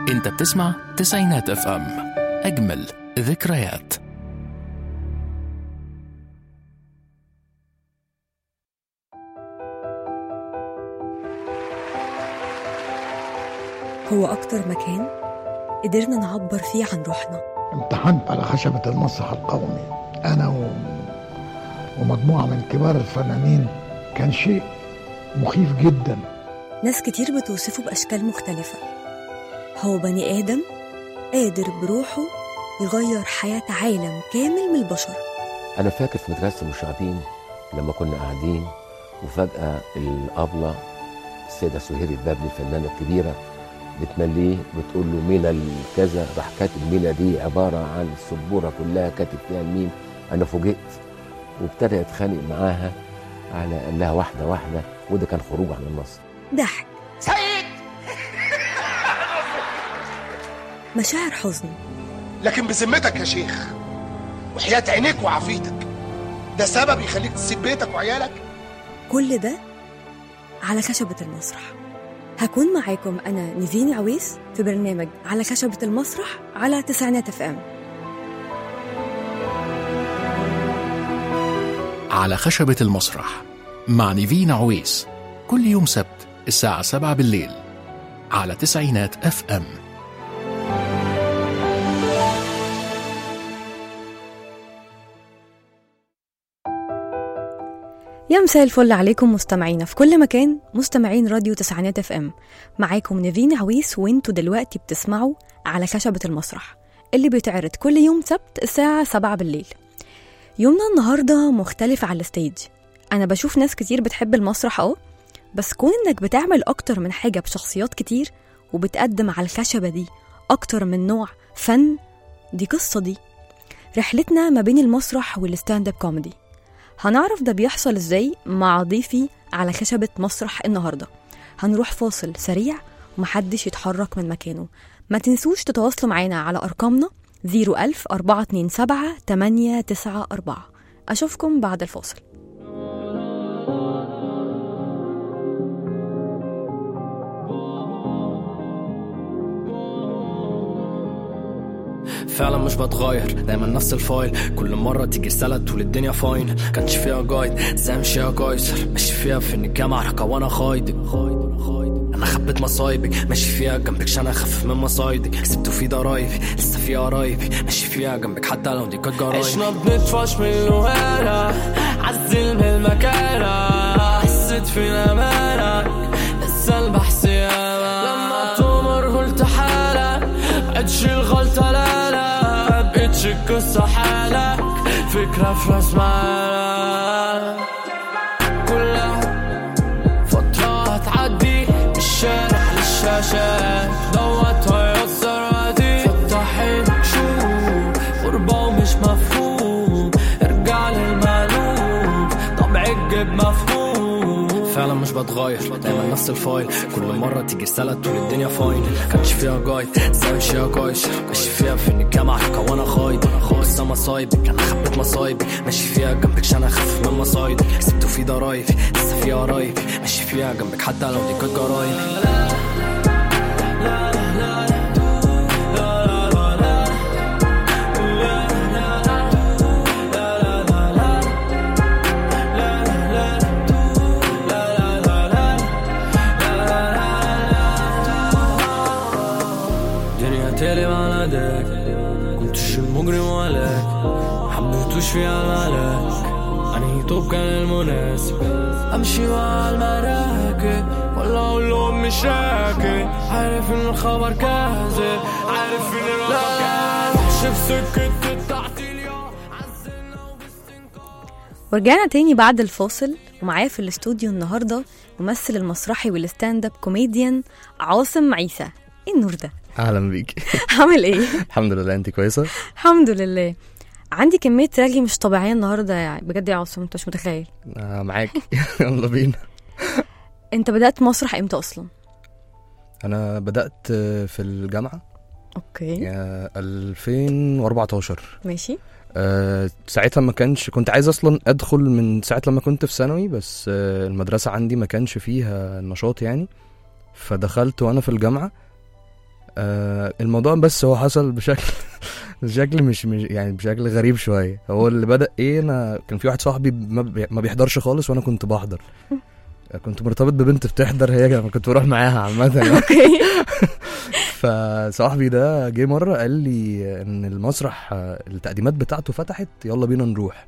انت بتسمع تسعينات اف ام اجمل ذكريات هو أكتر مكان قدرنا نعبر فيه عن روحنا امتحنت على خشبة المسرح القومي أنا و... ومجموعة من كبار الفنانين كان شيء مخيف جدا ناس كتير بتوصفه بأشكال مختلفة هو بني آدم قادر بروحه يغير حياة عالم كامل من البشر أنا فاكر في مدرسة المشاغبين لما كنا قاعدين وفجأة الأبلة السيدة سهير البابلي الفنانة الكبيرة بتمليه بتقول له مينا الكذا راح كاتب مينا دي عبارة عن السبورة كلها كاتب فيها الميم أنا فوجئت وابتدى يتخانق معاها على قال لها واحدة واحدة وده كان خروج عن النص ضحك سيد مشاعر حزن لكن بذمتك يا شيخ وحياة عينيك وعافيتك ده سبب يخليك تسيب بيتك وعيالك كل ده على خشبة المسرح هكون معاكم أنا نيفين عويس في برنامج على خشبة المسرح على تسعينات اف ام على خشبة المسرح مع نيفين عويس كل يوم سبت الساعة 7 بالليل على تسعينات اف ام يا مساء الفل عليكم مستمعينا في كل مكان مستمعين راديو تسعينات اف ام معاكم نيفين عويس وانتوا دلوقتي بتسمعوا على خشبة المسرح اللي بيتعرض كل يوم سبت الساعة 7 بالليل يومنا النهاردة مختلف على الستيج أنا بشوف ناس كتير بتحب المسرح اه بس كون إنك بتعمل أكتر من حاجة بشخصيات كتير وبتقدم على الخشبة دي أكتر من نوع فن دي قصة دي رحلتنا ما بين المسرح والستاند اب كوميدي هنعرف ده بيحصل ازاي مع ضيفي على خشبة مسرح النهاردة هنروح فاصل سريع ومحدش يتحرك من مكانه ما تنسوش تتواصلوا معانا على أرقامنا 01000 427 894 أشوفكم بعد الفاصل فعلا مش بتغير دايما نفس الفايل كل مرة تيجي رسالة تقول الدنيا فاين كانش فيها جايد زي مشيها قيصر ماشي فيها في انك معركة وانا خايدك انا خبيت مصايبك ماشي فيها جنبك عشان اخفف من مصايدك كسبت في ضرايبي لسه فيها قرايبي ماشي فيها جنبك حتى لو دي كانت جرايبي عشنا بنطفش من الوهانة عزل من المكانة حسيت فينا مالك لسه البحث ياما لما تمر قلت حالك بقتش الغلطة لا لا بقتش القصة حالك فكرة في راس معانا كلها فترة هتعدي من الشارع للشاشات دوت هيأثر عادي فتحين شوف غربة ومش مفهوم ارجع للمألوف طبعك جيب مفهوم فعلا مش بتغير دايما نفس الفايل كل مرة تيجي رسالة تقول الدنيا فاين كانش فيها جايد زي مشيها قايص ماشي فيها في انك معركة وانا خايد لسه مصايبك انا خبيت مصايبي ماشي فيها جنبك عشان اخفف من مصايدك كسبت في ضرايبي لسه فيها قرايبي ماشي فيها جنبك حتى لو دي كانت جرايبي الدنيا تالي بلدك كنتش المجرم ولاك حبيتوش في عملك أنهي طوب كان المناسب أمشي مع المراكب ولا أقول لهم مش راكب عارف إن الخبر كاذب عارف إن الخبر كاذب في سكة التعطيل يا عزلنا وباستنكار ورجعنا تاني بعد الفاصل ومعايا في الاستوديو النهارده ممثل المسرحي والستاند اب كوميديان عاصم عيسى ايه النور ده اهلا بيك عامل ايه الحمد لله انت كويسه الحمد لله عندي كمية رغي مش طبيعية النهاردة يعني بجد يا عاصم انت مش متخيل آه معاك يلا بينا انت بدأت مسرح امتى اصلا انا بدات في الجامعه اوكي آه، 2014 ماشي آه، ساعتها ما كانش كنت عايز اصلا ادخل من ساعه لما كنت في ثانوي بس آه، المدرسه عندي ما كانش فيها نشاط يعني فدخلت وانا في الجامعه آه الموضوع بس هو حصل بشكل بشكل مش, مش يعني بشكل غريب شويه هو اللي بدا ايه انا كان في واحد صاحبي ما بي- ما بيحضرش خالص وانا كنت بحضر كنت مرتبط ببنت بتحضر هي كان- كنت بروح معاها عامه اوكي فصاحبي ده جه مره قال لي ان المسرح آه، التقديمات بتاعته فتحت يلا بينا نروح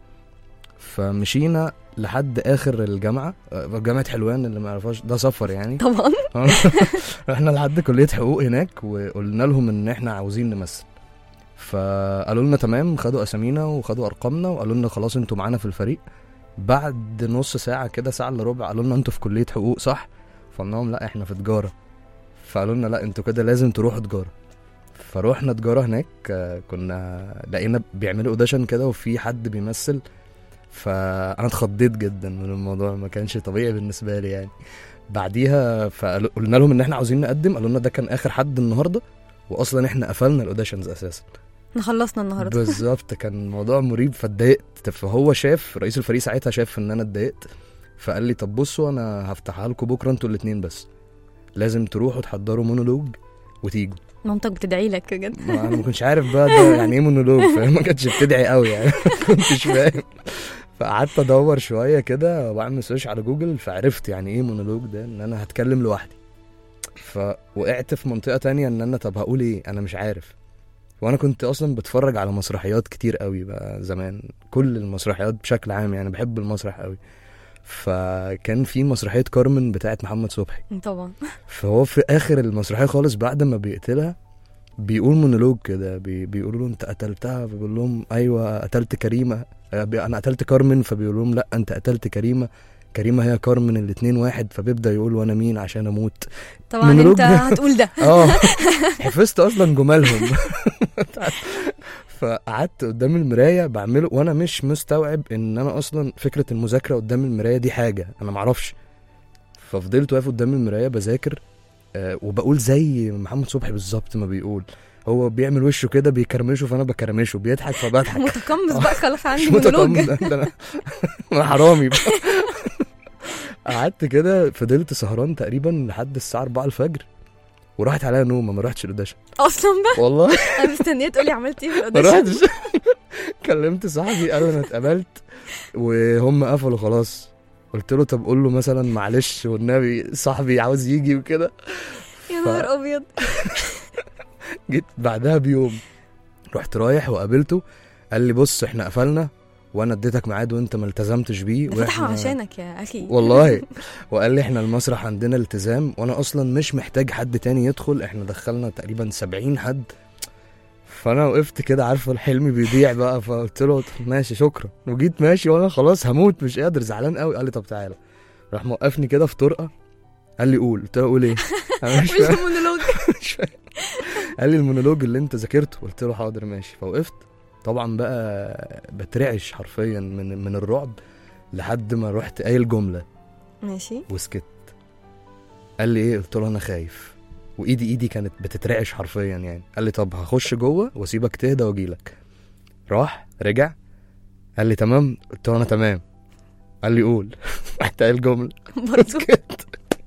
فمشينا لحد اخر الجامعه آه، جامعه حلوان اللي ما يعرفهاش ده سفر يعني طبعا احنا لحد كليه حقوق هناك وقلنا لهم ان احنا عاوزين نمثل فقالوا لنا تمام خدوا اسامينا وخدوا ارقامنا وقالوا لنا خلاص انتوا معانا في الفريق بعد نص ساعه كده ساعه الا ربع قالوا لنا انتوا في كليه حقوق صح فقلنا لهم لا احنا في تجاره فقالوا لنا لا انتوا كده لازم تروحوا تجاره فروحنا تجاره هناك آه، كنا لقينا بيعملوا اوديشن كده وفي حد بيمثل فانا اتخضيت جدا من الموضوع ما كانش طبيعي بالنسبه لي يعني بعديها فقلنا لهم ان احنا عاوزين نقدم قالوا لنا ده كان اخر حد النهارده واصلا احنا قفلنا الاوديشنز اساسا احنا خلصنا النهارده بالظبط كان الموضوع مريب فاتضايقت فهو شاف رئيس الفريق ساعتها شاف ان انا اتضايقت فقال لي طب بصوا انا هفتحها لكم بكره انتوا الاثنين بس لازم تروحوا تحضروا مونولوج وتيجوا مامتك بتدعي لك بجد ما انا ما كنتش عارف بقى ده يعني ايه مونولوج فاهم ما كانتش بتدعي قوي يعني ما كنتش فاهم فقعدت ادور شويه كده واعمل سيرش على جوجل فعرفت يعني ايه مونولوج ده ان انا هتكلم لوحدي فوقعت في منطقه تانية ان انا طب هقول ايه انا مش عارف وانا كنت اصلا بتفرج على مسرحيات كتير قوي بقى زمان كل المسرحيات بشكل عام يعني بحب المسرح قوي فكان في مسرحيه كارمن بتاعت محمد صبحي طبعا فهو في اخر المسرحيه خالص بعد ما بيقتلها بيقول مونولوج كده بي بيقولوا له انت قتلتها فبيقول لهم ايوه قتلت كريمه آه، بي- انا قتلت كارمن فبيقول لهم لا انت قتلت كريمه كريمه هي كارمن الاتنين واحد فبيبدا يقول وانا مين عشان اموت طبعا مونولوج. انت هتقول ده اه حفظت اصلا جمالهم فقعدت قدام المرايه بعمله وانا مش مستوعب ان انا اصلا فكره المذاكره قدام المرايه دي حاجه انا معرفش ففضلت واقف قدام المرايه بذاكر آه وبقول زي محمد صبحي بالظبط ما بيقول هو بيعمل وشه كده بيكرمشه فانا بكرمشه بيضحك فبضحك متقمص بقى خلف عندي مش مونولوج متقمص ده انا انا حرامي بقى. قعدت كده فضلت سهران تقريبا لحد الساعه 4 الفجر وراحت عليا نوم ما رحتش الاوديشن اصلا بقى والله انا مستنيه تقولي عملت ايه في ما الاوديشن رحتش كلمت صاحبي قال انا اتقبلت وهم قفلوا خلاص قلت له طب قول له مثلا معلش والنبي صاحبي عاوز يجي وكده يا ف- نهار ابيض جيت بعدها بيوم رحت رايح وقابلته قال لي بص احنا قفلنا وانا اديتك ميعاد وانت ما التزمتش بيه ده فتحوا عشانك يا اخي والله وقال لي احنا المسرح عندنا التزام وانا اصلا مش محتاج حد تاني يدخل احنا دخلنا تقريبا سبعين حد فانا وقفت كده عارفه الحلم بيضيع بقى فقلت له طب ماشي شكرا وجيت ماشي وانا خلاص هموت مش قادر زعلان قوي قال لي طب تعالى راح موقفني كده في طرقه قال لي قول قلت له قول ايه انا مش مش فاهم مونولوج مش فاهم قال لي المونولوج اللي انت ذاكرته قلت له حاضر ماشي فوقفت طبعا بقى بترعش حرفيا من من الرعب لحد ما رحت قايل جمله ماشي وسكت قال لي ايه قلت له انا خايف وايدي ايدي كانت بتترعش حرفيا يعني قال لي طب هخش جوه واسيبك تهدى واجيلك راح رجع قال لي تمام قلت له انا تمام قال لي قول رحت قايل جمله برضه سكت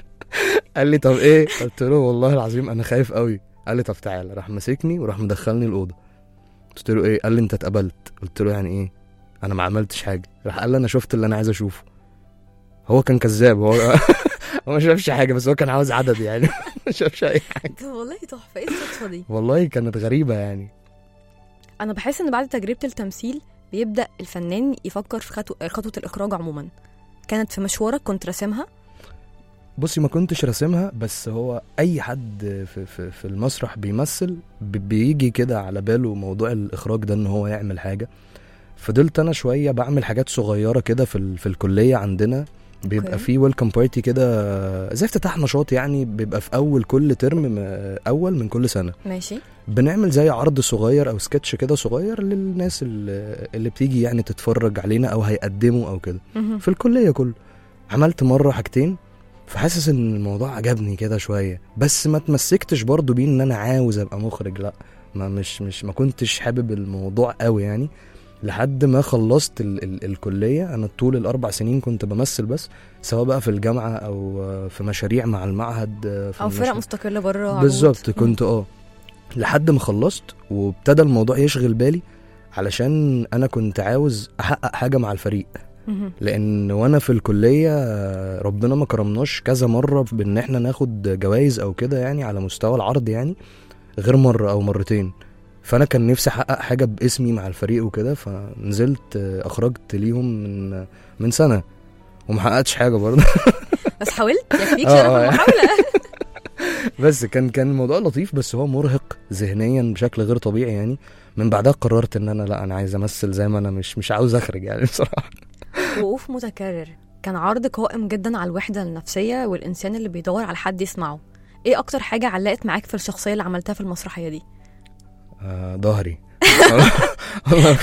قال لي طب ايه قلت له والله العظيم انا خايف قوي قال لي طب تعالى راح ماسكني وراح مدخلني الاوضه قلت له ايه قال لي انت اتقبلت قلت له يعني ايه انا ما عملتش حاجه راح قال لي انا شفت اللي انا عايز اشوفه هو كان كذاب هو هو ما شافش حاجه بس هو كان عاوز عدد يعني ما شافش اي حاجه طب والله تحفه ايه الصدفه دي والله كانت غريبه يعني انا بحس ان بعد تجربه التمثيل بيبدا الفنان يفكر في خطوه خطوه الاخراج عموما كانت في مشوارك كنت راسمها بصي ما كنتش راسمها بس هو اي حد في, في, في المسرح بيمثل ب- بيجي كده على باله موضوع الاخراج ده ان هو يعمل حاجه فضلت انا شويه بعمل حاجات صغيره كده في ال- في الكليه عندنا بيبقى أوكي. في ويلكم بارتي كده زي افتتاح نشاط يعني بيبقى في اول كل ترم م- اول من كل سنه ماشي بنعمل زي عرض صغير او سكتش كده صغير للناس اللي, اللي بتيجي يعني تتفرج علينا او هيقدموا او كده مهم. في الكليه كله عملت مره حاجتين فحاسس ان الموضوع عجبني كده شويه بس ما تمسكتش برضو بيه ان انا عاوز ابقى مخرج لا ما مش مش ما كنتش حابب الموضوع قوي يعني لحد ما خلصت ال ال الكليه انا طول الاربع سنين كنت بمثل بس سواء بقى في الجامعه او في مشاريع مع المعهد في او فرق المشاريع. مستقله بره بالظبط كنت اه لحد ما خلصت وابتدى الموضوع يشغل بالي علشان انا كنت عاوز احقق حاجه مع الفريق مهم. لان وانا في الكليه آه، ربنا ما كرمناش كذا مره بان احنا ناخد جوائز او كده يعني على مستوى العرض يعني غير مره او مرتين فانا كان نفسي احقق حاجه باسمي مع الفريق وكده فنزلت آه، اخرجت ليهم من من سنه وما حققتش حاجه برضه بس حاولت يكفيك آه، شرف آه. المحاولة بس كان كان الموضوع لطيف بس هو مرهق ذهنيا بشكل غير طبيعي يعني من بعدها قررت ان انا لا انا عايز امثل زي ما انا مش مش عاوز اخرج يعني بصراحه وقوف متكرر كان عرض قائم جدا على الوحدة النفسية والإنسان اللي بيدور على حد يسمعه ايه أكتر حاجة علقت معاك في الشخصية اللي عملتها في المسرحية دي؟ آه، ظهري والله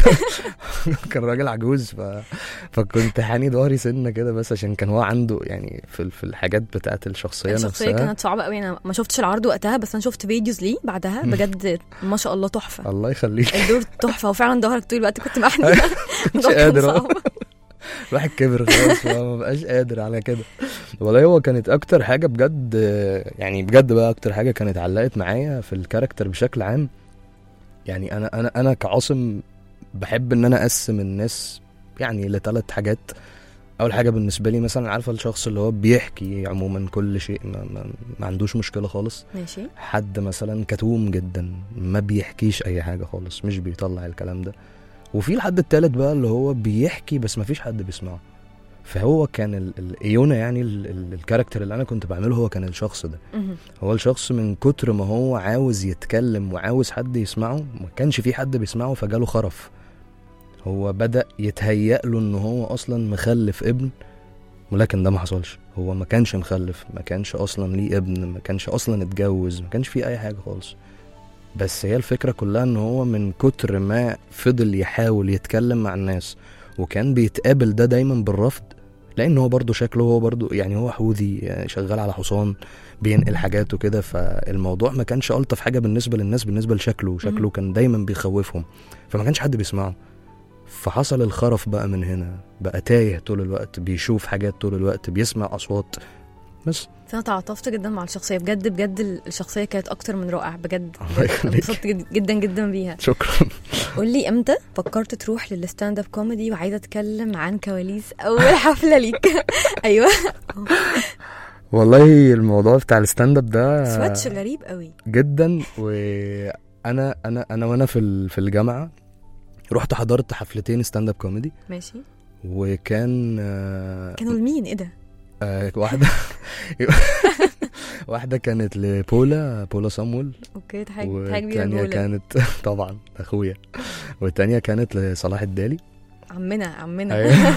كان راجل عجوز ف... فكنت حاني ظهري سنه كده بس عشان كان هو عنده يعني في في الحاجات بتاعت الشخصيه الشخصية نفسها كانت صعبة قوي أنا ما شفتش العرض وقتها بس أنا شفت فيديوز ليه بعدها بجد ما شاء الله تحفة الله يخليك الدور تحفة وفعلا ظهرك طول الوقت كنت محنية مش الموضوع كان قادر صعب. الواحد كبر خلاص ما بقاش قادر على كده والله هو كانت اكتر حاجه بجد يعني بجد بقى اكتر حاجه كانت علقت معايا في الكاركتر بشكل عام يعني انا انا انا كعاصم بحب ان انا اقسم الناس يعني لثلاث حاجات اول حاجه بالنسبه لي مثلا عارفه الشخص اللي هو بيحكي عموما كل شيء ما, ما, ما عندوش مشكله خالص ماشي حد مثلا كتوم جدا ما بيحكيش اي حاجه خالص مش بيطلع الكلام ده وفي الحد التالت بقى اللي هو بيحكي بس ما فيش حد بيسمعه فهو كان ال- ال- ايونا يعني ال- ال- الكاركتر اللي انا كنت بعمله هو كان الشخص ده مهم. هو الشخص من كتر ما هو عاوز يتكلم وعاوز حد يسمعه ما كانش في حد بيسمعه فجاله خرف هو بدأ يتهيأ له ان هو اصلا مخلف ابن ولكن ده ما حصلش هو ما كانش مخلف ما كانش اصلا ليه ابن ما كانش اصلا اتجوز ما كانش فيه اي حاجه خالص بس هي الفكره كلها ان هو من كتر ما فضل يحاول يتكلم مع الناس وكان بيتقابل ده دايما بالرفض لان هو برضه شكله هو برضه يعني هو حوذي يعني شغال على حصان بينقل حاجات وكده فالموضوع ما كانش الطف حاجه بالنسبه للناس بالنسبه لشكله شكله مهم. كان دايما بيخوفهم فما كانش حد بيسمعه فحصل الخرف بقى من هنا بقى تايه طول الوقت بيشوف حاجات طول الوقت بيسمع اصوات بس فانا تعاطفت جدا مع الشخصيه بجد بجد الشخصيه كانت اكتر من رائع بجد الله بجد يخليك. انبسطت جد- جدا جدا بيها شكرا قول لي امتى فكرت تروح للستاند اب كوميدي وعايزه اتكلم عن كواليس اول حفله ليك ايوه والله الموضوع بتاع الستاند اب ده سواتش غريب قوي جدا وانا انا انا وانا في ال- في الجامعه رحت حضرت حفلتين ستاند اب كوميدي ماشي وكان آه، كانوا لمين ايه ده آه، واحده واحده كانت لبولا بولا صامويل اوكي دي حاجه دي حاجه كبيره والتانية جولة. كانت طبعا اخويا والتانية كانت لصلاح الدالي عمنا عمنا أيوة.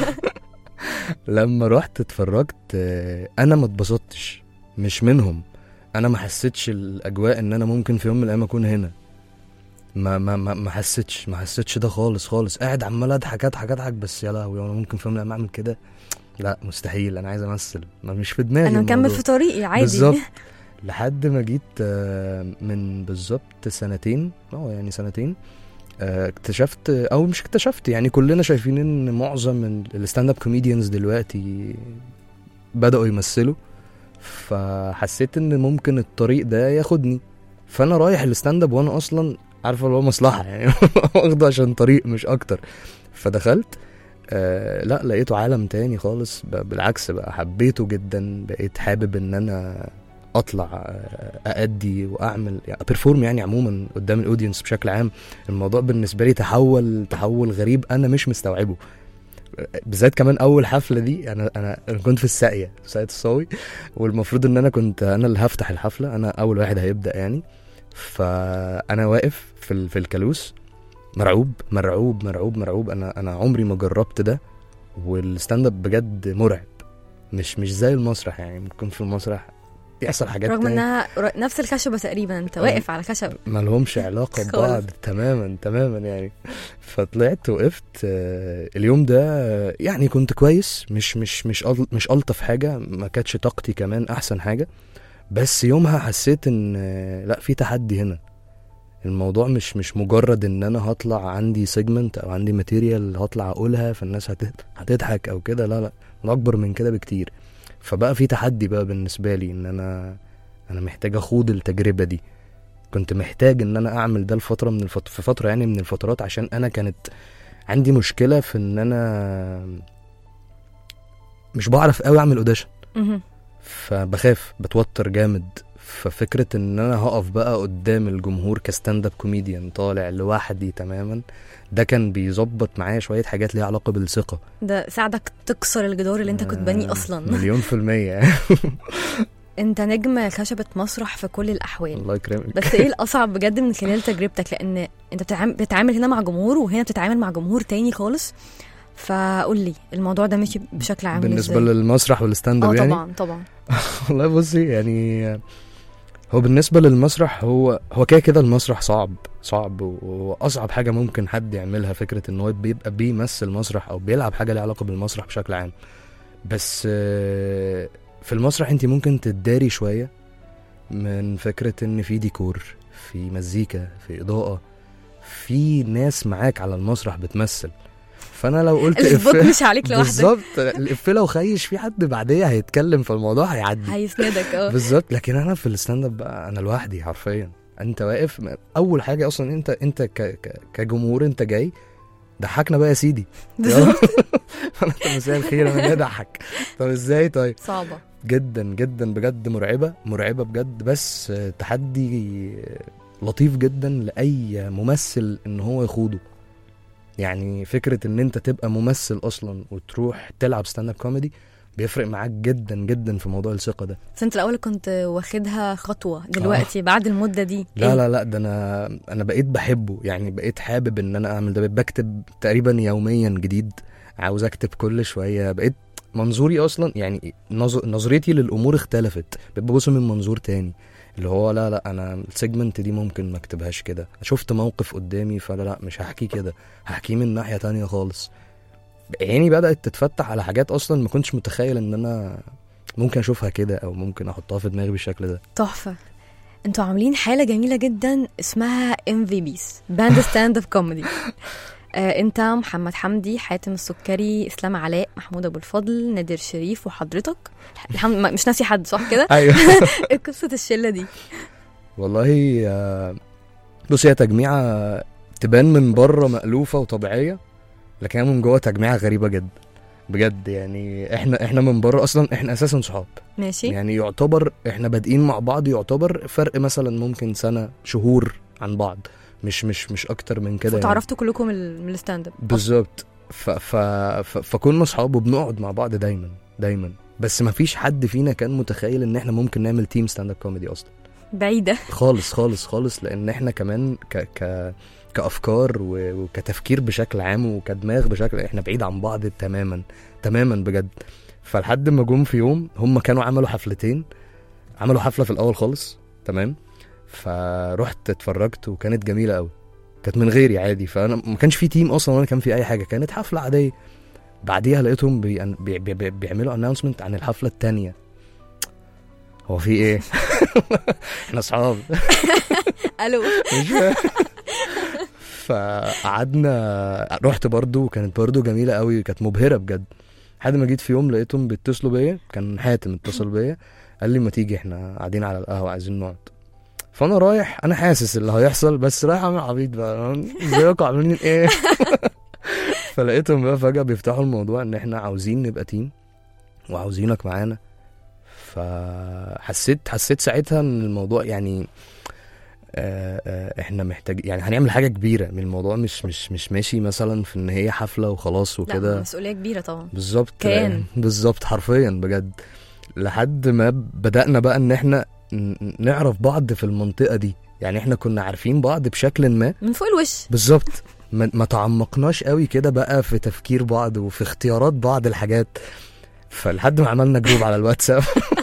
لما رحت اتفرجت آه، انا ما اتبسطتش مش منهم انا ما حسيتش الاجواء ان انا ممكن في يوم من الايام اكون هنا ما ما ما ما حسيتش ما حسيتش ده خالص خالص قاعد عمال اضحك اضحك اضحك بس يا لهوي انا ممكن في يوم من الايام اعمل كده لا مستحيل انا عايز امثل ما مش في دماغي انا مكمل الموضوع. في طريقي عادي بالظبط لحد ما جيت آه، من بالظبط سنتين اه يعني سنتين آه، اكتشفت او مش اكتشفت يعني كلنا شايفين ان معظم الستاند اب كوميديانز دلوقتي بدأوا يمثلوا فحسيت ان ممكن الطريق ده ياخدني فانا رايح الستاند اب وانا اصلا عارفه اللي هو مصلحه يعني واخده عشان طريق مش اكتر فدخلت آه لا لقيته عالم تاني خالص ب- بالعكس بقى حبيته جدا بقيت حابب ان انا اطلع آه، اادي واعمل يعني بيرفورم يعني عموما قدام الاودينس بشكل عام الموضوع بالنسبه لي تحول تحول غريب انا مش مستوعبه بالذات كمان اول حفله دي انا انا انا كنت في الساقيه في ساقيه الصاوي والمفروض ان انا كنت انا اللي هفتح الحفله انا اول واحد هيبدا يعني فانا واقف في ال- في الكالوس مرعوب مرعوب مرعوب مرعوب انا انا عمري ما جربت ده والستاند اب بجد مرعب مش مش زي المسرح يعني ممكن في المسرح يحصل حاجات رغم تانية. انها ر- نفس الخشبه تقريبا انت آه. واقف على خشب ما لهمش علاقه خالص. ببعض تماما تماما يعني فطلعت وقفت آه، اليوم ده آه، يعني كنت كويس مش مش مش أل- مش الطف حاجه ما كانتش طاقتي كمان احسن حاجه بس يومها حسيت ان آه، لا في تحدي هنا الموضوع مش مش مجرد ان انا هطلع عندي سيجمنت او عندي ماتيريال هطلع اقولها فالناس هت- هتضحك او كده لا لا أنا اكبر من كده بكتير فبقى في تحدي بقى بالنسبه لي ان انا انا محتاج اخوض التجربه دي كنت محتاج ان انا اعمل ده الفتره من الفت... في فتره يعني من الفترات عشان انا كانت عندي مشكله في ان انا مش بعرف قوي اعمل اوديشن مهم. فبخاف بتوتر جامد ففكرة ان انا هقف بقى قدام الجمهور كستاند اب كوميديان طالع لوحدي تماما ده كان بيظبط معايا شوية حاجات ليها علاقة بالثقة ده ساعدك تكسر الجدار اللي انت كنت بانيه اصلا مليون في المية انت نجم خشبة مسرح في كل الاحوال الله يكرمك بس ايه الاصعب بجد من خلال تجربتك لان انت بتتعامل, بتتعامل هنا مع جمهور وهنا بتتعامل مع جمهور تاني خالص فقول لي الموضوع ده ماشي بشكل عامل بالنسبة ازاي للمسرح والستاند اه اب يعني طبعا طبعا والله بصي يعني هو بالنسبة للمسرح هو هو كده كده المسرح صعب صعب واصعب حاجة ممكن حد يعملها فكرة ان هو بيبقى بيمثل مسرح او بيلعب حاجة ليها علاقة بالمسرح بشكل عام بس آه، في المسرح انت ممكن تداري شوية من فكرة ان في ديكور في مزيكا في اضاءة في ناس معاك على المسرح بتمثل فانا لو قلت السبوت إفيه- مش عليك لوحدك بالظبط الافيه لو خيش في حد بعديه هيتكلم في الموضوع هيعدي هيسندك اه بالظبط لكن انا في الستاند اب بقى انا لوحدي حرفيا انت واقف م- اول حاجه اصلا انت انت ك ك كجمهور انت جاي ضحكنا بقى يا سيدي بالظبط انت مساء الخير انا جاي اضحك طب ازاي طيب صعبة جدا جدا بجد مرعبه مرعبه بجد بس آه، تحدي آه، لطيف جدا لاي ممثل ان هو يخوضه يعني فكره ان انت تبقى ممثل اصلا وتروح تلعب ستاند اب كوميدي بيفرق معاك جدا جدا في موضوع الثقه ده بس انت الاول كنت واخدها خطوة دلوقتي بعد المدة دي لا إيه؟ لا لا ده انا انا بقيت بحبه يعني بقيت حابب ان انا اعمل ده بقيت بكتب تقريبا يوميا جديد عاوز اكتب كل شويه بقيت منظوري اصلا يعني نظ- نظرتي للامور اختلفت بقيت ببص من منظور تاني اللي هو لا لا انا السيجمنت دي ممكن ما اكتبهاش كده شفت موقف قدامي فلا لا مش هحكيه كده هحكيه من ناحيه تانية خالص عيني بدات تتفتح على حاجات اصلا ما كنتش متخيل ان انا ممكن اشوفها كده او ممكن احطها في دماغي بالشكل ده تحفة انتوا عاملين حالة جميلة جدا اسمها ام في بيس باند ستاند اب كوميدي انت محمد حمدي حاتم السكري اسلام علاء محمود ابو الفضل نادر شريف وحضرتك الحمد ما- مش ناسي حد صح كده ايوه ايه قصة الشلة دي والله آه، بص هي تجميعة تبان من بره مألوفة وطبيعية لكن هي من جوه تجميعة غريبة جدا بجد يعني احنا احنا من بره اصلا احنا اساسا صحاب ماشي يعني يعتبر احنا بادئين مع بعض يعتبر فرق مثلا ممكن سنة شهور عن بعض مش مش مش اكتر من كده يعني. فتعرفتوا كلكم ال- من الستاند اب بالظبط ف ف ف فكنا اصحاب وبنقعد مع بعض دايما دايما بس ما فيش حد فينا كان متخيل ان احنا ممكن نعمل تيم ستاند اب كوميدي اصلا بعيدة خالص خالص خالص لان احنا كمان ك ك كافكار و- وكتفكير بشكل عام وكدماغ بشكل احنا بعيد عن بعض تماما تماما بجد فلحد ما جم في يوم هم كانوا عملوا حفلتين عملوا حفله في الاول خالص تمام فرحت اتفرجت وكانت جميله قوي كانت من غيري عادي فانا ما كانش في تيم اصلا ولا كان في اي حاجه كانت حفله عاديه بعديها لقيتهم بي... بي... بي... بي... بيعملوا اناونسمنت عن الحفله التانية هو في ايه احنا اصحاب الو مش فاهم. فقعدنا رحت برضو وكانت برضو جميله قوي كانت مبهره بجد لحد ما جيت في يوم لقيتهم بيتصلوا بيا كان حاتم اتصل بيا قال لي ما تيجي احنا قاعدين على القهوه عايزين نقعد فانا رايح انا حاسس اللي هيحصل بس رايح اعمل عبيط بقى ازيكم عاملين ايه فلقيتهم بقى فجاه بيفتحوا الموضوع ان احنا عاوزين نبقى تيم وعاوزينك معانا فحسيت حسيت ساعتها ان الموضوع يعني آه، آه، احنا محتاج يعني هنعمل حاجه كبيره من الموضوع مش مش مش ماشي مثلا في ان هي حفله وخلاص لا وكده مسؤولية كبيرة طبعا بالظبط كان. بالظبط حرفيا بجد لحد ما بدأنا بقى ان احنا ن- نعرف بعض في المنطقة دي يعني احنا كنا عارفين بعض بشكل ما من فوق الوش بالظبط ما ما تعمقناش قوي كده بقى في تفكير بعض وفي اختيارات بعض الحاجات فلحد ما عملنا جروب على الواتساب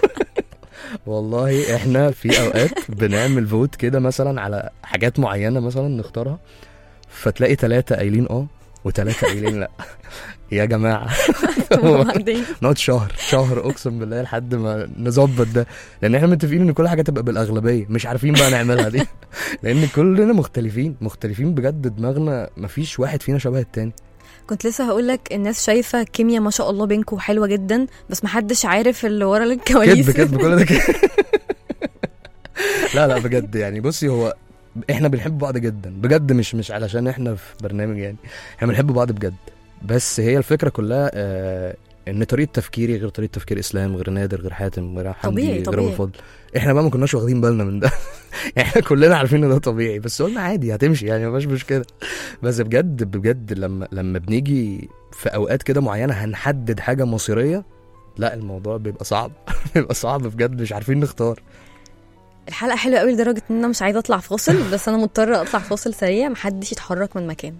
والله احنا في اوقات بنعمل فوت كده مثلا على حاجات معينة مثلا نختارها فتلاقي ثلاثة قايلين اه وثلاثة قايلين لا يا جماعة وبعدين نقعد شهر شهر اقسم بالله لحد ما نظبط ده لان احنا متفقين ان كل حاجه تبقى بالاغلبيه مش عارفين بقى نعملها دي لان كلنا مختلفين مختلفين بجد دماغنا مفيش واحد فينا شبه التاني كنت لسه هقول لك الناس شايفه كيمياء ما شاء الله بينكم حلوه جدا بس محدش عارف اللي ورا الكواليس كدب كدب كل ده كده لا لا بجد يعني بصي هو احنا بنحب بعض جدا بجد مش مش علشان احنا في برنامج يعني احنا بنحب بعض بجد بس هي الفكره كلها آه ان طريقه تفكيري غير طريقه تفكير اسلام غير نادر غير حاتم غير حمدي طبيعي، غير طبيعي. ابو الفضل احنا بقى ما كناش واخدين بالنا من ده احنا كلنا عارفين ان ده طبيعي بس قلنا عادي هتمشي يعني مفيش مشكله بس بجد بجد لما لما بنيجي في اوقات كده معينه هنحدد حاجه مصيريه لا الموضوع بيبقى صعب بيبقى صعب بجد مش عارفين نختار الحلقه حلوه قوي لدرجه ان انا مش عايزه اطلع فاصل بس انا مضطره اطلع فاصل سريع محدش يتحرك من مكانه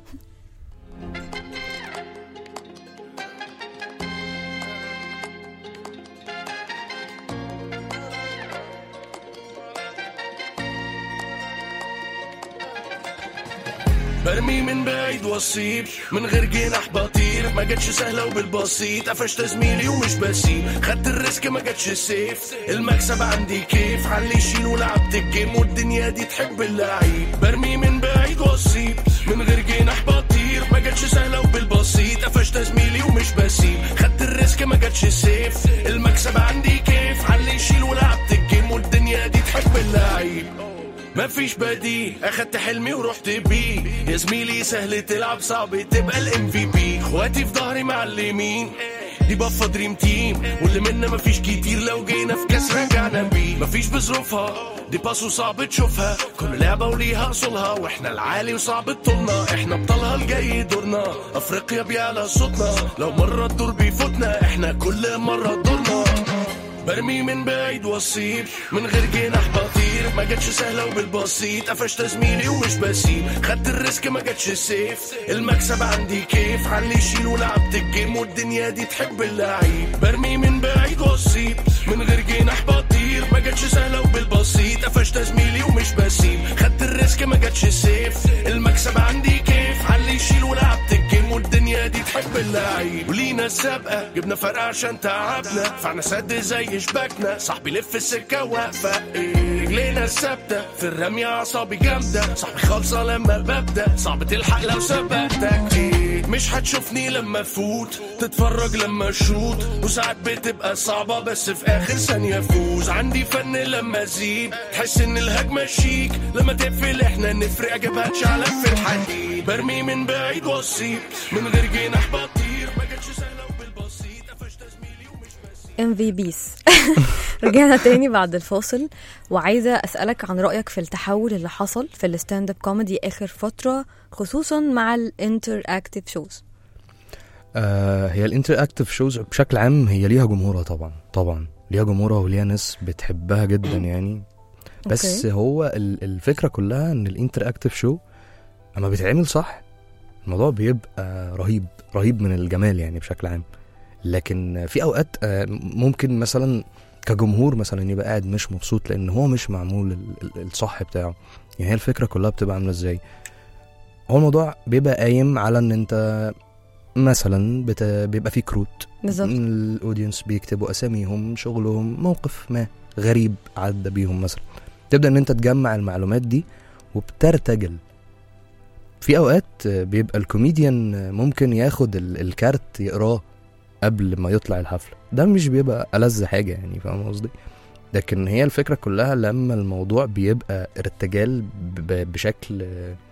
برمي من بعيد واصيب من غير جناح بطير ما جاتش سهله وبالبسيط قفشت زميلي ومش بسيب خدت الريسك ما جاتش سيف المكسب عندي كيف علي يشيل ولعبت الجيم والدنيا دي تحب اللعيب برمي من بعيد واصيب من غير جناح بطير ما جاتش سهله وبالبسيط قفشت زميلي ومش بسيب خدت الريسك ما جاتش سيف المكسب عندي كيف علي يشيل ولعبت الجيم والدنيا دي تحب اللعيب مفيش بديل اخدت حلمي ورحت بيه يا زميلي سهل تلعب صعب تبقى الام في بي اخواتي في ظهري معلمين دي بفة دريم تيم واللي منا مفيش كتير لو جينا في كاس رجعنا بيه مفيش بظروفها دي باسو صعب تشوفها كل لعبة وليها اصولها واحنا العالي وصعب تطولنا احنا بطلها الجاي دورنا افريقيا بيعلى صوتنا لو مرة الدور بيفوتنا احنا كل مرة دورنا برمي من بعيد واصيب من غير جناح بطير ما جاتش سهله وبالبسيط قفشت زميلي ومش بسيب خدت الريسك ما جاتش سيف المكسب عندي كيف علي يشيل ولعبت الجيم والدنيا دي تحب اللعيب برمي من بعيد واصيب من غير جناح بطير ما جاتش سهله وبالبسيط قفشت زميلي ومش بسيب خدت الريسك ما جاتش سيف المكسب عندي كيف علي يشيل ولعبت الجيم والدنيا دي تحب اللعيب ولينا السابقه جبنا فرق عشان تعبنا فعنا سد زي شباكنا صاحبي لف السكه واقفه إيه رجلينا الثابته في الرميه اعصابي جامده صاحبي خالصه لما ببدا صعب تلحق لو سبقتك إيه مش هتشوفني لما افوت تتفرج لما اشوط وساعات بتبقى صعبه بس في اخر ثانيه افوز عندي فن لما ازيد تحس ان الهجمه شيك لما تقفل احنا نفرق اجيبها تشعلق في الحديد برمي من بعيد واصيب من غير جناح بطير ما جاتش سهله وبالبسيط قفشت زميلي ومش بسيب ام في بيس رجعنا تاني بعد الفاصل وعايزه اسالك عن رايك في التحول اللي حصل في الستاند اب كوميدي اخر فتره خصوصا مع الانتر اكتيف شوز آه هي الانتر اكتف شوز بشكل عام هي ليها جمهورها طبعا طبعا ليها جمهورها وليها ناس بتحبها جدا يعني بس أوكي. هو ال- الفكره كلها ان الانتر اكتف شو اما بيتعمل صح الموضوع بيبقى رهيب رهيب من الجمال يعني بشكل عام لكن في اوقات آه، ممكن مثلا كجمهور مثلا يبقى قاعد مش مبسوط لان هو مش معمول ال- ال- الصح بتاعه يعني هي الفكره كلها بتبقى عامله ازاي هو الموضوع بيبقى قايم على ان انت مثلا بت... بيبقى فيه كروت بالظبط الاودينس بيكتبوا اساميهم شغلهم موقف ما غريب عدى بيهم مثلا تبدا ان انت تجمع المعلومات دي وبترتجل في اوقات بيبقى الكوميديان ممكن ياخد ال- الكارت يقراه قبل ما يطلع الحفله ده مش بيبقى ألذ حاجه يعني فاهم قصدي لكن هي الفكره كلها لما الموضوع بيبقى ارتجال ب- بشكل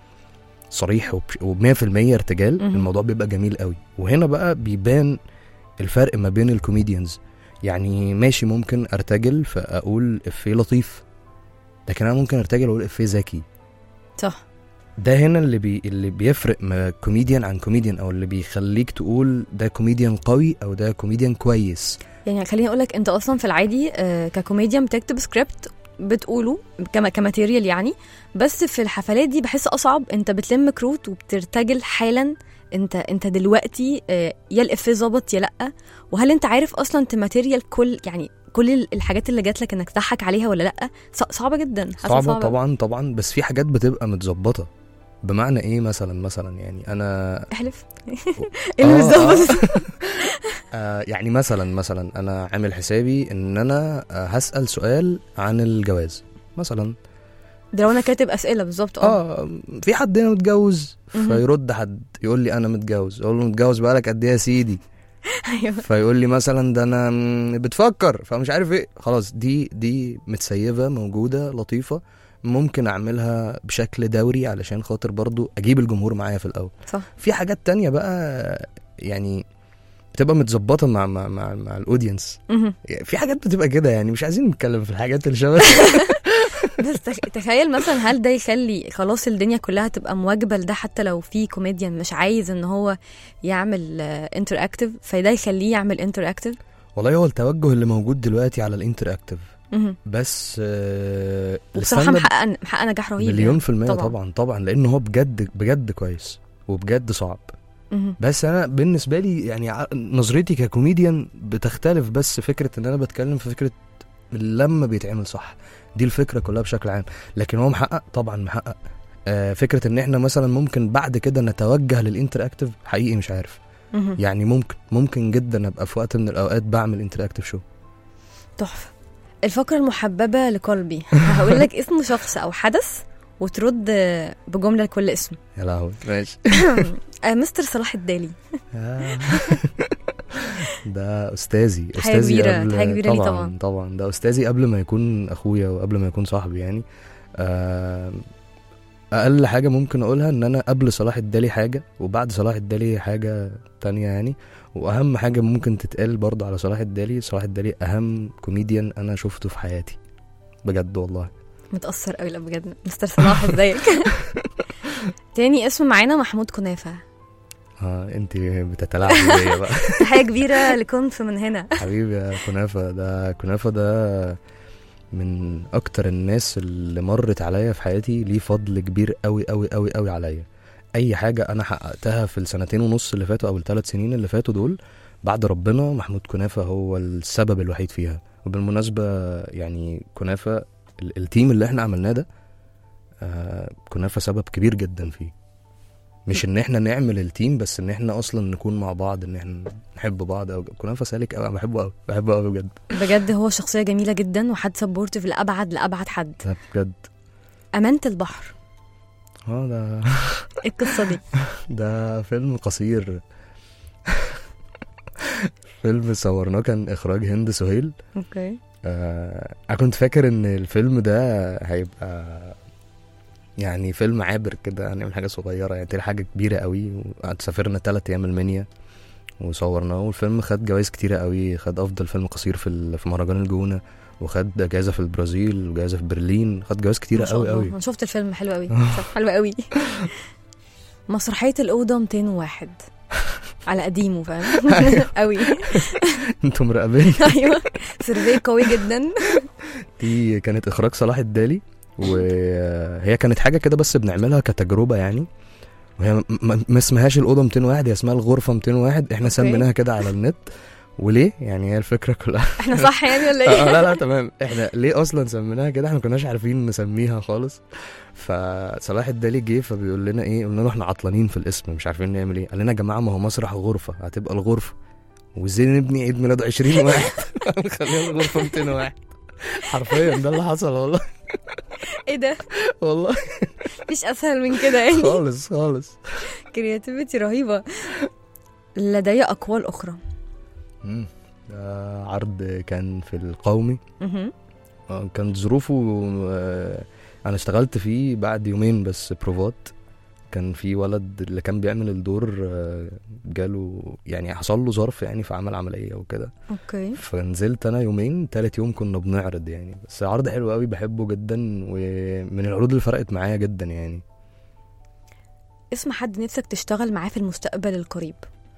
صريح وب 100% ارتجال مهم. الموضوع بيبقى جميل قوي وهنا بقى بيبان الفرق ما بين الكوميديانز يعني ماشي ممكن ارتجل فاقول افيه لطيف لكن انا ممكن ارتجل واقول افيه ذكي صح ده هنا اللي بي اللي بيفرق ما كوميديان عن كوميديان او اللي بيخليك تقول ده كوميديان قوي او ده كوميديان كويس يعني خليني اقول لك انت اصلا في العادي آه، ككوميديان بتكتب سكريبت بتقوله كما كماتيريال يعني بس في الحفلات دي بحس اصعب انت بتلم كروت وبترتجل حالا انت انت دلوقتي آه، يا الافيه ظبط يا لا وهل انت عارف اصلا تماتيريال كل يعني كل ال- الحاجات اللي جات لك انك تضحك عليها ولا لا ص- صعبه جدا حاسة صعبة طبعا طبعا بس في حاجات بتبقى متظبطة بمعنى ايه مثلا مثلا يعني انا احلف ايه اللي مش آه، ظابط آه يعني مثلا مثلا انا عامل حسابي ان انا آه هسأل سؤال عن الجواز مثلا ده لو انا كاتب اسئله بالظبط اه اه في حد هنا متجوز مهم. فيرد حد يقول لي انا متجوز اقول له متجوز بقالك قد ايه يا سيدي ايوه فيقول لي مثلا ده انا م- بتفكر فمش عارف ايه خلاص دي دي متسيبه موجوده لطيفه ممكن اعملها بشكل دوري علشان خاطر برضو اجيب الجمهور معايا في الاول صح في حاجات تانية بقى يعني بتبقى متظبطه مع مع مع, مع الاودينس مهم. في حاجات بتبقى كده يعني مش عايزين نتكلم في الحاجات اللي شبه بس تخ- تخيل مثلا هل ده يخلي خلاص الدنيا كلها تبقى مواجبه لده حتى لو في كوميديان مش عايز ان هو يعمل انتر اكتف فده يخليه يعمل انتر اكتف والله هو التوجه اللي موجود دلوقتي على الانتراكتيف بس آه وبصراحه الستاند اب محقق محقق نجاح رهيب مليون يعني. في المية طبعاً. طبعا طبعا لأن هو بجد بجد كويس وبجد صعب مهم. بس أنا بالنسبة لي يعني ع- نظرتي ككوميديان بتختلف بس فكرة إن أنا بتكلم في فكرة لما بيتعمل صح دي الفكرة كلها بشكل عام لكن هو محقق طبعا محقق آه فكرة إن إحنا مثلا ممكن بعد كده نتوجه للإنتراكتيف حقيقي مش عارف مهم. يعني ممكن ممكن جدا أبقى في وقت من الأوقات بعمل انتراكتيف شو تحفه الفقره المحببه لقلبي هقول لك اسم شخص او حدث وترد بجمله لكل اسم يا لهوي ماشي آه، مستر صلاح الدالي ده استاذي تحية استاذي كبيرة- قبل تحية كبيرة ليه طبعا طبعاً. طبعا ده استاذي قبل ما يكون اخويا وقبل ما يكون صاحبي يعني آه، اقل حاجه ممكن اقولها ان انا قبل صلاح الدالي حاجه وبعد صلاح الدالي حاجه تانية يعني واهم حاجه ممكن تتقال برضه على صلاح الدالي صلاح الدالي اهم كوميديان انا شفته في حياتي بجد والله متأثر قوي لا بجد مستر صلاح ازيك تاني اسم معانا محمود كنافة اه انت بتتلاعبي بيا بقى تحية كبيرة لكنف من هنا حبيبي يا كنافة ده كنافة ده من أكتر الناس اللي مرت عليا في حياتي ليه فضل كبير قوي قوي قوي قوي عليا أي حاجة أنا حققتها في السنتين ونص اللي فاتوا أو الثلاث سنين اللي فاتوا دول بعد ربنا محمود كنافة هو السبب الوحيد فيها وبالمناسبة يعني كنافة ال- التيم اللي احنا عملناه ده آه كنافة سبب كبير جدا فيه مش ان احنا نعمل التيم بس ان احنا اصلا نكون مع بعض ان احنا نحب بعض او كنافة سالك قوي بحبه قوي بحبه قوي بجد بجد هو شخصية جميلة جدا وحد سبورتيف لأبعد لأبعد حد ده بجد أمانة البحر اه ده إيه القصة دي ده فيلم قصير فيلم صورناه كان اخراج هند سهيل اوكي آه انا كنت فاكر ان الفيلم ده هيبقى يعني فيلم عابر كده هنعمل حاجه صغيره يعني طلع حاجه كبيره قوي سافرنا ثلاث ايام المنيا وصورناه والفيلم خد جوائز كتيره قوي خد افضل فيلم قصير في ال- في مهرجان الجونه وخد جائزه في البرازيل وجائزه في برلين خد جوائز كتيره ما شاء قوي الله. قوي انا شفت الفيلم حلو قوي حلو قوي مسرحية الأوضة 201 على قديمه فاهم قوي انتوا مراقبين ايوه سيرفي قوي جدا دي كانت اخراج صلاح الدالي وهي كانت حاجه كده بس بنعملها كتجربه يعني وهي م- م- ما اسمهاش الاوضه 201 هي اسمها الغرفه 201 احنا سميناها كده على النت وليه يعني هي الفكره كلها احنا صح يعني ولا آه ايه؟ لا لا تمام احنا ليه اصلا سميناها كده احنا ما كناش عارفين نسميها خالص فصلاح الدالي جه فبيقول لنا ايه قلنا له احنا عطلانين في الاسم مش عارفين نعمل ايه قال لنا يا جماعه ما هو مسرح غرفه هتبقى الغرفه وازاي نبني عيد ميلاد 20 واحد خلينا الغرفه 201 حرفيا ده اللي حصل والله ايه ده؟ والله مفيش اسهل من كده يعني خالص خالص كرياتيفيتي رهيبة لدي أقوال أخرى مم. ده عرض كان في القومي مهم. آه، كانت ظروفه آه، انا اشتغلت فيه بعد يومين بس بروفات كان في ولد اللي كان بيعمل الدور آه، جاله يعني حصل له ظرف يعني في عمل عمليه وكده اوكي فنزلت انا يومين تالت يوم كنا بنعرض يعني بس عرض حلو قوي بحبه جدا ومن العروض اللي فرقت معايا جدا يعني اسم حد نفسك تشتغل معاه في المستقبل القريب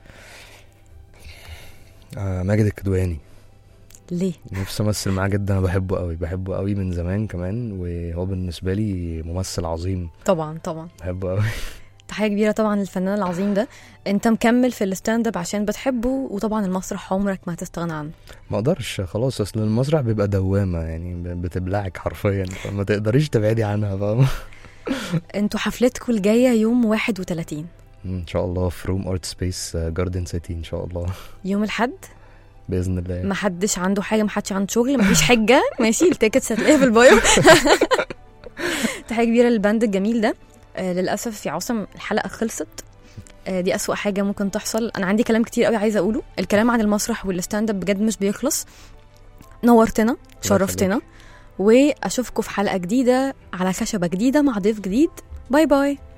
آه ماجد الكدواني ليه؟ نفسي امثل معاه جدا انا بحبه قوي بحبه قوي من زمان كمان وهو بالنسبه لي ممثل عظيم طبعا طبعا بحبه قوي تحية كبيرة طبعا للفنان العظيم ده انت مكمل في الستاند اب عشان بتحبه وطبعا المسرح عمرك ما هتستغنى عنه ما اقدرش خلاص اصل المسرح بيبقى دوامه يعني ب- بتبلعك حرفيا فما تقدريش تبعدي عنها فاهمه انتوا حفلتكم الجاية يوم 31 ان شاء الله في روم ارت سبيس جاردن سيتي ان شاء الله يوم الحد باذن الله ما حدش عنده حاجة ما حدش عنده شغل ما فيش حجة ماشي التيكتس هتلاقيها في البايو تحية كبيرة للباند الجميل ده آه للأسف يا عاصم الحلقة خلصت آه، دي أسوأ حاجة ممكن تحصل أنا عندي كلام كتير قوي عايزة أقوله الكلام عن المسرح والستاند اب بجد مش بيخلص نورتنا شرفتنا وأشوفكم في حلقة جديدة على خشبة جديدة مع ضيف جديد باي باي